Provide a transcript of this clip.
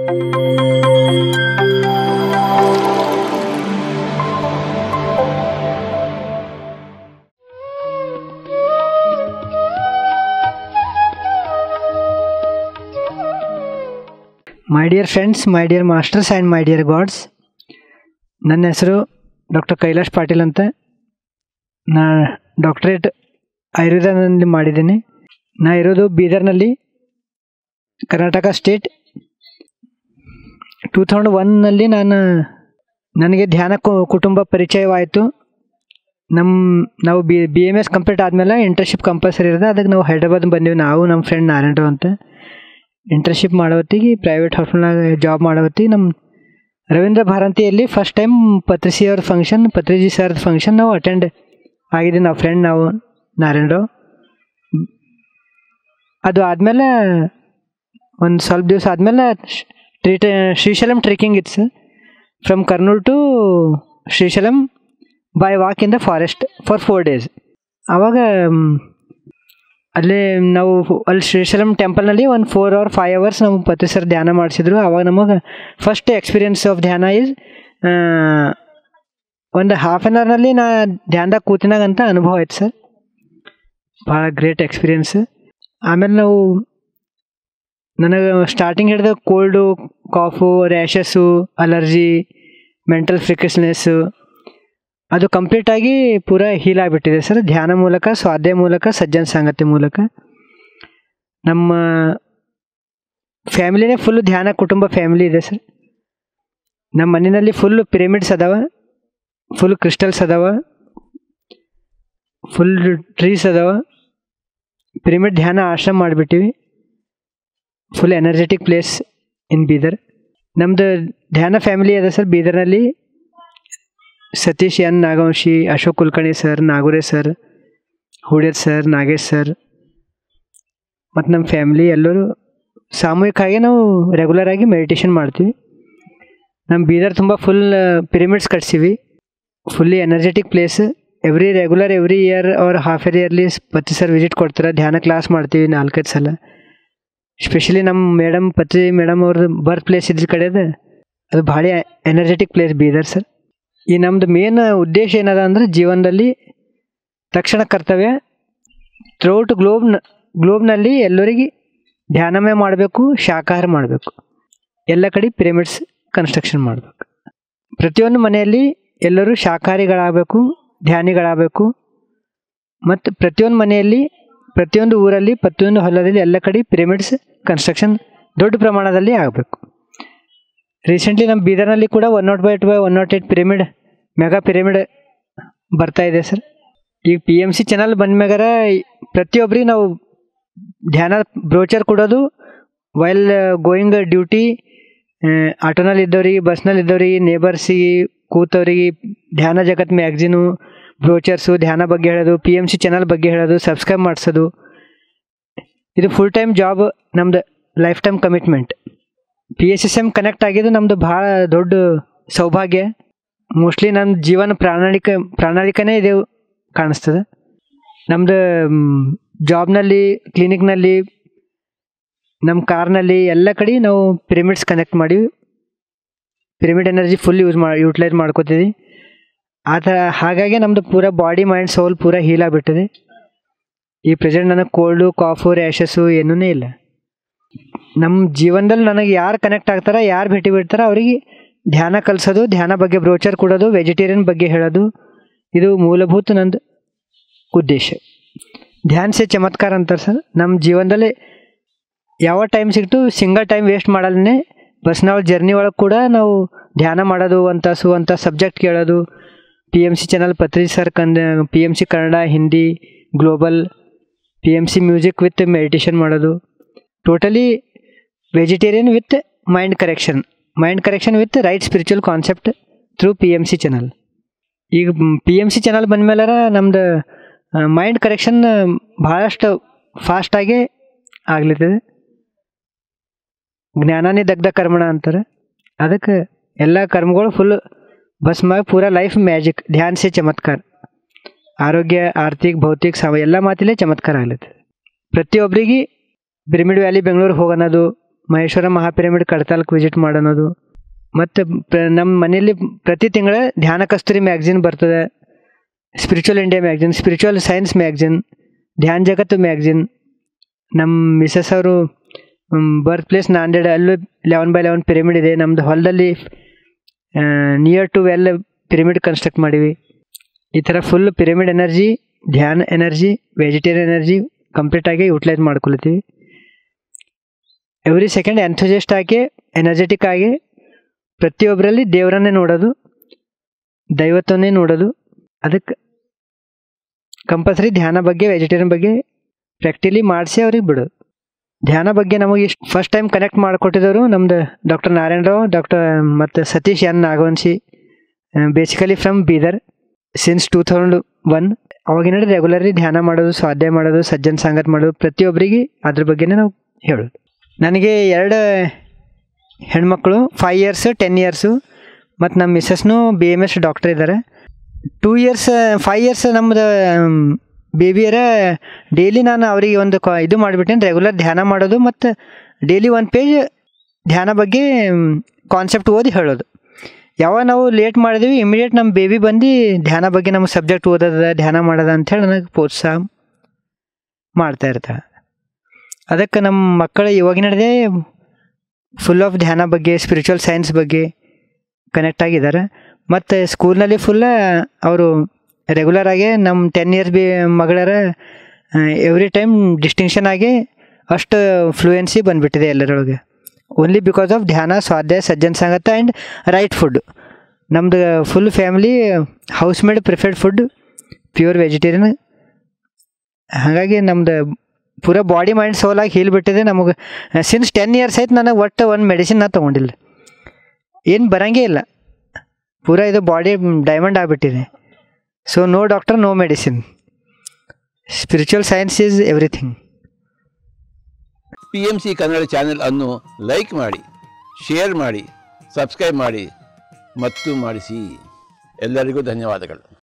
my dear friends my dear masters and my dear gods ನನ್ನ ಹೆಸರು doctor Kailash Patil ಅಂತ ನಾ ಡಾಕ್ಟ್ರೇಟ್ ಆಯುರ್ವೇದನಲ್ಲಿ ಮಾಡಿದ್ದೀನಿ ನಾ ಇರೋದು ಬೀದರ್ನಲ್ಲಿ ಕರ್ನಾಟಕ ಸ್ಟೇಟ್ ಟೂ ತೌಸಂಡ್ ಒನ್ನಲ್ಲಿ ನಾನು ನನಗೆ ಧ್ಯಾನ ಕು- ಕುಟುಂಬ ಪರಿಚಯವಾಯಿತು ನಮ್ಮ ನಾವು B B M S complete ಆದಮೇಲೆ ಇಂಟರ್ನ್ಶಿಪ್ ಕಂಪಲ್ಸರಿ ಇರೋದು ಅದಕ್ಕೆ ನಾವು ಹೈದ್ರಾಬಾದ್ ಬಂದೀವಿ ನಾವು ನಮ್ಮ ಫ್ರೆಂಡ್ ನಾರಾಯಣರಾವ್ ಅಂತ ಇಂಟರ್ನ್ಶಿಪ್ ಮಾಡೋ ಹೊತ್ತಿಗೆ ಪ್ರೈವೇಟ್ ಹಾಸ್ಪಿಟಲ್ನಾಗ ಜಾಬ್ ಮಾಡೋ ಹೊತ್ತಿಗೆ ನಮ್ಮ ರವೀಂದ್ರ ಭಾರತಿಯಲ್ಲಿ ಫಸ್ಟ್ ಟೈಮ್ ಪತ್ರಿಸಿ ಅವ್ರ ಫಂಕ್ಷನ್ ಪತ್ರಿಜಿ ಸರ್ದ ಫಂಕ್ಷನ್ ನಾವು ಅಟೆಂಡ್ ಆಗಿದ್ದೀವಿ ನಾವು ಫ್ರೆಂಡ್ ನಾವು ನಾರಾಯಣರಾವ್ ಅದು ಆದಮೇಲೆ ಒಂದು ಸ್ವಲ್ಪ ದಿವಸ ಆದಮೇಲೆ ಟ್ರೀಟ್ ಶ್ರೀಶೈಲಂ ಟ್ರೆಕ್ಕಿಂಗ್ ಇತ್ತು sir from Kurnool to Srisailam by walk in the forest for four days ಆವಾಗ ಮ್, ಅಲ್ಲೇ ನಾವು ಅಲ್ಲಿ ಶ್ರೀಶೈಲಂ ಟೆಂಪಲ್ನಲ್ಲಿ ಒಂದು ಫೋರ್ ಅವರ್ ಫೈವ್ ಅವರ್ಸ್ ನಾವು ಪತಿ ಸರ್ ಧ್ಯಾನ ಮಾಡಿಸಿದ್ರು ಅವಾಗ ನಮಗೆ first experience of dhyana is ಒಂದು ಹಾಫ್ ಆನ್ ಅವರ್ನಲ್ಲಿ ನಾ ಧ್ಯಾನದಾಗ ಕೂತಿನಾಗ ಅಂತ ಅನುಭವ ಆಯ್ತು ಸರ್ ಭಾಳ ಗ್ರೇಟ್ ಎಕ್ಸ್ಪೀರಿಯನ್ಸ್ ಆಮೇಲೆ ನಾವು ನನಗೆ ಸ್ಟಾರ್ಟಿಂಗ್ ಹಿಡಿದು cold cough rashes allergy mental ಫ್ರಿಕಸ್ನೆಸ್ಸು ಅದು ಕಂಪ್ಲೀಟಾಗಿ ಪೂರ ಹೀಲ್ ಆಗಿಬಿಟ್ಟಿದೆ ಸರ್ ಧ್ಯಾನ ಮೂಲಕ ಸ್ವಾಧ್ಯಾಯ ಮೂಲಕ ಸಜ್ಜನ ಸಂಗತಿ ಮೂಲಕ ನಮ್ಮ ಫ್ಯಾಮಿಲಿನೇ ಫುಲ್ ಧ್ಯಾನ ಕುಟುಂಬ ಫ್ಯಾಮಿಲಿ ಇದೆ ಸರ್ ನಮ್ಮ ಮನೆಯಲ್ಲಿ ಫುಲ್ ಪಿರಮಿಡ್ಸ್ ಅದಾವ ಫುಲ್ ಕ್ರಿಸ್ಟಲ್ಸ್ ಅದಾವ ಫುಲ್ ಟ್ರೀಸ್ ಅದಾವ ಪಿರಮಿಡ್ ಧ್ಯಾನ ಆಶ್ರಮ ಮಾಡಿಬಿಟ್ಟಿವಿ full energetic place in Bidar ನಮ್ಮದು ಧ್ಯಾನ ಫ್ಯಾಮಿಲಿ ಅದ ಸರ್ ಬೀದರ್ನಲ್ಲಿ Satish N Nagavanshi Ashok Kulkarni sir Nagure sir Huder sir Nagesh sir ಮತ್ತು ನಮ್ಮ ಫ್ಯಾಮಿಲಿ ಎಲ್ಲರೂ ಸಾಮೂಹಿಕವಾಗಿ ನಾವು ರೆಗ್ಯುಲರ್ ಆಗಿ ಮೆಡಿಟೇಷನ್ ಮಾಡ್ತೀವಿ ನಮ್ಮ ಬೀದರ್ ತುಂಬ ಫುಲ್ ಪಿರಮಿಡ್ಸ್ ಕಟ್ಸೀವಿ fully energetic place every regular every year ಅವ್ರ half year yearly Patri sir visit ಕೊಡ್ತಾರೆ ಧ್ಯಾನ ಕ್ಲಾಸ್ ಮಾಡ್ತೀವಿ ನಾಲ್ಕೈದು ಸಲ ಸ್ಪೆಷಲಿ ನಮ್ಮ ಮೇಡಮ್ ಪತಿ ಮೇಡಮ್ ಅವ್ರದ್ದು ಬರ್ತ್ ಪ್ಲೇಸ್ ಇದ್ರ ಕಡೆದ ಅದು ಭಾಳ ಎನರ್ಜೆಟಿಕ್ ಪ್ಲೇಸ್ ಬೀದರ್ ಸರ್ ಈ ನಮ್ಮದು ಮೇನ್ ಉದ್ದೇಶ ಏನದ ಅಂದ್ರೆ ಜೀವನದಲ್ಲಿ ತಕ್ಷಣ ಕರ್ತವ್ಯ ಥ್ರೂಔಟ್ ಗ್ಲೋಬ್ ಗ್ಲೋಬ್ನಲ್ಲಿ ಎಲ್ಲರಿಗೆ ಧ್ಯಾನಮಯ ಮಾಡಬೇಕು ಶಾಕಾಹಾರ ಮಾಡಬೇಕು ಎಲ್ಲ ಕಡೆ ಪಿರಮಿಡ್ಸ್ ಕನ್ಸ್ಟ್ರಕ್ಷನ್ ಮಾಡಬೇಕು ಪ್ರತಿಯೊಂದು ಮನೆಯಲ್ಲಿ ಎಲ್ಲರೂ ಶಾಕಾಹಾರಿಗಳಾಗಬೇಕು ಧ್ಯಾನಿಗಳಾಗಬೇಕು ಮತ್ತು ಪ್ರತಿಯೊಂದು ಮನೆಯಲ್ಲಿ ಪ್ರತಿಯೊಂದು ಊರಲ್ಲಿ ಪ್ರತಿಯೊಂದು ಹೊಲದಲ್ಲಿ ಎಲ್ಲ ಕಡೆ ಪಿರಮಿಡ್ಸ್ ಕನ್ಸ್ಟ್ರಕ್ಷನ್ ದೊಡ್ಡ ಪ್ರಮಾಣದಲ್ಲಿ ಆಗಬೇಕು ರೀಸೆಂಟ್ಲಿ ನಮ್ಮ ಬೀದರ್ನಲ್ಲಿ ಕೂಡ one not by by one not eight pyramid mega pyramid ಬರ್ತಾ ಇದೆ ಸರ್ ಈಗ ಪಿ ಎಮ್ ಸಿ ಚಾನಲ್ ಬಂದ್ಮ್ಯಾಗಾರ ಪ್ರತಿಯೊಬ್ಬರಿಗೆ ನಾವು ಧ್ಯಾನ ಬ್ರೋಚರ್ ಕೊಡೋದು ವೈಲ್ ಗೋಯಿಂಗ್ ಡ್ಯೂಟಿ ಆಟೋನಲ್ಲಿ ಇದ್ದವ್ರಿಗೆ ಬಸ್ನಲ್ಲಿ ಇದ್ದವ್ರಿಗೆ ನೇಬರ್ಸಿಗೆ ಕೂತವ್ರಿಗೆ ಧ್ಯಾನ ಜಗತ್ ಮ್ಯಾಗ್ಝಿನು ಬ್ರೋಚರ್ಸು ಧ್ಯಾನ ಬಗ್ಗೆ ಹೇಳೋದು ಪಿ ಎಮ್ ಸಿ ಚಾನಲ್ ಬಗ್ಗೆ ಹೇಳೋದು ಸಬ್ಸ್ಕ್ರೈಬ್ ಮಾಡಿಸೋದು ಇದು ಫುಲ್ ಟೈಮ್ ಜಾಬ್ ನಮ್ದು life time commitment P S S M connect ಆಗಿದ್ದು ನಮ್ಮದು ಭಾಳ ದೊಡ್ಡ ಸೌಭಾಗ್ಯ ಮೋಸ್ಟ್ಲಿ ನನ್ನ ಜೀವನ ಪ್ರಣಾಳಿಕೆ ಪ್ರಣಾಳಿಕೆನೇ ಇದು ಕಾಣಿಸ್ತದೆ ನಮ್ಮದು ಜಾಬ್ನಲ್ಲಿ ಕ್ಲಿನಿಕ್ನಲ್ಲಿ ನಮ್ಮ ಕಾರ್ನಲ್ಲಿ ಎಲ್ಲ ಕಡೆ ನಾವು ಪಿರಮಿಡ್ಸ್ ಕನೆಕ್ಟ್ ಮಾಡಿವಿ ಪಿರಮಿಡ್ ಎನರ್ಜಿ ಫುಲ್ ಯೂಸ್ ಮಾಡಿ ಯೂಟಿಲೈಸ್ ಮಾಡ್ಕೋತೀವಿ ಆ ಥರ ಹಾಗಾಗಿ ನಮ್ಮದು ಪೂರ ಬಾಡಿ ಮೈಂಡ್ ಸೋಲ್ ಪೂರ ಹೀಲ್ ಆಗಿಬಿಟ್ಟಿದೆ ಈ ಪ್ರೆಸೆಂಟ್ ನನಗೆ ಕೋಲ್ಡು ಕಾಫು ರ್ಯಾಷಸ್ಸು ಏನೂ ಇಲ್ಲ ನಮ್ಮ ಜೀವನದಲ್ಲಿ ನನಗೆ ಯಾರು ಕನೆಕ್ಟ್ ಆಗ್ತಾರ ಯಾರು ಭೇಟಿ ಬಿಡ್ತಾರ ಅವರಿಗೆ ಧ್ಯಾನ ಕಲಿಸೋದು ಧ್ಯಾನ ಬಗ್ಗೆ ಬ್ರೋಚರ್ ಕೊಡೋದು ವೆಜಿಟೇರಿಯನ್ ಬಗ್ಗೆ ಹೇಳೋದು ಇದು ಮೂಲಭೂತ ನಂದು ಉದ್ದೇಶ ಧ್ಯಾನ ಸೆ ಚಮತ್ಕಾರ ಅಂತಾರೆ ಸರ್ ನಮ್ಮ ಜೀವನದಲ್ಲಿ ಯಾವ ಟೈಮ್ ಸಿಕ್ತು ಸಿಂಗಲ್ ಟೈಮ್ ವೇಸ್ಟ್ ಮಾಡಲ್ಲೇ ಬಸ್ನಾಳ ಜರ್ನಿ ಒಳಗೆ ಕೂಡ ನಾವು ಧ್ಯಾನ ಮಾಡೋದು ಅಂತ ಸು ಅಂತ ಸಬ್ಜೆಕ್ಟ್ ಕೇಳೋದು P M C channel Patri sir ಕಂದ P M C Kannada Hindi global P M C music with meditation ಮಾಡೋದು totally vegetarian with mind correction mind correction with right spiritual concept through P M C channel ಈಗ P M C channel ಬಂದಮೇಲಾರ ನಮ್ದು mind correction ಭಾಳಷ್ಟು ಫಾಸ್ಟಾಗಿ ಆಗ್ಲಿತ್ತದೆ ಜ್ಞಾನನೇ ದಗ್ಧ ಕರ್ಮಣ ಅಂತಾರೆ ಅದಕ್ಕೆ ಎಲ್ಲ ಕರ್ಮಗಳು ಫುಲ್ ಭಸ್ಮಾಗಿ ಪೂರ ಲೈಫ್ ಮ್ಯಾಜಿಕ್ ಧ್ಯಾನ ಸೆ ಚಮತ್ಕಾರ ಆರೋಗ್ಯ ಆರ್ಥಿಕ ಭೌತಿಕ ಸಾವ ಎಲ್ಲ ಮಾತಿಲೇ ಚಮತ್ಕಾರ ಆಗ್ಲತ್ತದೆ ಪ್ರತಿಯೊಬ್ಬರಿಗೆ ಪಿರಮಿಡ್ ವ್ಯಾಲಿ ಬೆಂಗಳೂರು ಹೋಗೋಣದು ಮಹೇಶ್ವರ ಮಹಾಪಿರಮಿಡ್ ಕಡತಾಲಕ್ಕೆ ವಿಸಿಟ್ ಮಾಡೋದು ಮತ್ತು ನಮ್ಮ ಮನೆಯಲ್ಲಿ ಪ್ರತಿ ತಿಂಗಳ ಧ್ಯಾನ ಕಸ್ತೂರಿ ಮ್ಯಾಗ್ಝಿನ್ ಬರ್ತದೆ spiritual India magazine spiritual science magazine Dhyan ಜಗತ್ತು ಮ್ಯಾಗ್ಝಿನ್ ನಮ್ಮ ಮಿಸಸ್ ಅವರು ಬರ್ತ್ ಪ್ಲೇಸ್ ನಾಂದೇಡ್ ಅಲ್ಲೂ ಲೆವೆನ್ ಬೈ ಲೆವೆನ್ ಪಿರಮಿಡ್ ಇದೆ ನಮ್ಮದು ಹೊಲದಲ್ಲಿ near to well pyramid construct ಮಾಡೀವಿ ಈ ಥರ full pyramid energy dhyan energy vegetarian energy ಕಂಪ್ಲೀಟಾಗಿ ಯೂಟಿಲೈಸ್ ಮಾಡ್ಕೊಳ್ತೀವಿ ಎವ್ರಿ ಸೆಕೆಂಡ್ ಎಂಥೋಜೆಸ್ಟ್ ಆಗಿ ಎನರ್ಜೆಟಿಕ್ ಆಗಿ ಪ್ರತಿಯೊಬ್ಬರಲ್ಲಿ ದೇವರನ್ನೇ ನೋಡೋದು ದೈವತ್ವನ್ನೇ ನೋಡೋದು ಅದಕ್ಕೆ ಕಂಪಲ್ಸರಿ ಧ್ಯಾನ ಬಗ್ಗೆ ವೆಜಿಟೇರಿಯನ್ ಬಗ್ಗೆ ಪ್ರಾಕ್ಟಿಲಿ ಮಾಡಿಸಿ ಅವ್ರಿಗೆ ಬಿಡೋದು ಧ್ಯಾನ ಬಗ್ಗೆ ನಮಗೆ ಇಷ್ಟು ಫಸ್ಟ್ ಟೈಮ್ ಕನೆಕ್ಟ್ ಮಾಡಿಕೊಟ್ಟಿದ್ದವರು ನಮ್ದು ಡಾಕ್ಟರ್ ನಾರಾಯಣರಾವ್ ಡಾಕ್ಟರ್ ಮತ್ತು Satish N Nagavanshi basically from Bidar since two thousand one ಅವಾಗಿನ ರೆಗ್ಯುಲರಿ ಧ್ಯಾನ ಮಾಡೋದು ಸ್ವಾಧ್ಯಾಯ ಮಾಡೋದು ಸಜ್ಜನ್ ಸಂಗತ್ ಮಾಡೋದು ಪ್ರತಿಯೊಬ್ಬರಿಗೆ ಅದ್ರ ಬಗ್ಗೆನೇ ನಾವು ಹೇಳೋದು ನನಗೆ ಎರಡು ಹೆಣ್ಮಕ್ಳು ಫೈವ್ ಇಯರ್ಸ್ ಟೆನ್ ಇಯರ್ಸು ಮತ್ತು ನಮ್ಮ ಮಿಸ್ಸಸ್ನು ಬಿ ಎಮ್ ಎಸ್ ಡಾಕ್ಟರ್ ಇದ್ದಾರೆ ಟೂ ಇಯರ್ಸ್ ಫೈವ್ ಇಯರ್ಸ್ ನಮ್ಮದು ಬೇಬಿಯರ ಡೈಲಿ ನಾನು ಅವರಿಗೆ ಒಂದು ಕ ಇದು ಮಾಡಿಬಿಟ್ಟೇನೆ ರೆಗ್ಯುಲರ್ ಧ್ಯಾನ ಮಾಡೋದು ಮತ್ತು ಡೈಲಿ ಒಂದು ಪೇಜ್ ಧ್ಯಾನ ಬಗ್ಗೆ ಕಾನ್ಸೆಪ್ಟ್ ಓದಿ ಹೇಳೋದು ಯಾವಾಗ ನಾವು ಲೇಟ್ ಮಾಡಿದ್ವಿ ಇಮಿಡಿಯೇಟ್ ನಮ್ಮ ಬೇಬಿ ಬಂದು ಧ್ಯಾನ ಬಗ್ಗೆ ನಮ್ಮ ಸಬ್ಜೆಕ್ಟ್ ಓದೋದ ಧ್ಯಾನ ಮಾಡೋದ ಅಂಥೇಳಿ ನನಗೆ ಪ್ರೋತ್ಸಾಹ ಮಾಡ್ತಾ ಇರ್ತಾಳೆ ಅದಕ್ಕೆ ನಮ್ಮ ಮಕ್ಕಳು ಇವಾಗಿನ ನಡೆದೇ ಫುಲ್ ಆಫ್ ಧ್ಯಾನ ಬಗ್ಗೆ ಸ್ಪಿರಿಚುವಲ್ ಸೈನ್ಸ್ ಬಗ್ಗೆ ಕನೆಕ್ಟ್ ಆಗಿದ್ದಾರೆ ಮತ್ತು ಸ್ಕೂಲ್ನಲ್ಲಿ ಫುಲ್ಲ ಅವರು ರೆಗ್ಯುಲರ್ ಆಗಿ ನಮ್ಮ ಟೆನ್ ಇಯರ್ಸ್ ಬಿ ಮಗಳರ ಎವ್ರಿ ಟೈಮ್ ಡಿಸ್ಟಿಂಕ್ಷನ್ ಆಗಿ ಅಷ್ಟು ಫ್ಲೂಯೆನ್ಸಿ ಬಂದುಬಿಟ್ಟಿದೆ ಎಲ್ಲರೊಳಗೆ only because of dhyana swadhyaya sajjan sangat and right food ನಮ್ಮದು full family house made preferred food pure vegetarian ಹಾಗಾಗಿ ನಮ್ದು ಪೂರ ಬಾಡಿ ಮೈಂಡ್ ಸೋಲಾಗಿ ಹೀಲ್ ಬಿಟ್ಟಿದೆ ನಮಗೆ ಸಿನ್ಸ್ ಟೆನ್ ಇಯರ್ಸ್ ಆಯ್ತು ನನಗೆ ಒಟ್ಟು ಒಂದು ಮೆಡಿಸಿನ್ ನಾ ತೊಗೊಂಡಿಲ್ಲ ಏನು ಬರೋಂಗೇ ಇಲ್ಲ ಪೂರ ಇದು ಬಾಡಿ ಡೈಮಂಡ್ ಆಗಿಬಿಟ್ಟಿದೆ so no doctor no medicine spiritual science is everything P M C Kannada channel ಅನ್ನು ಲೈಕ್ ಮಾಡಿ ಶೇರ್ ಮಾಡಿ ಸಬ್ಸ್ಕ್ರೈಬ್ ಮಾಡಿ ಮತ್ತು ಮಾಡಿಸಿ ಎಲ್ಲರಿಗೂ ಧನ್ಯವಾದಗಳು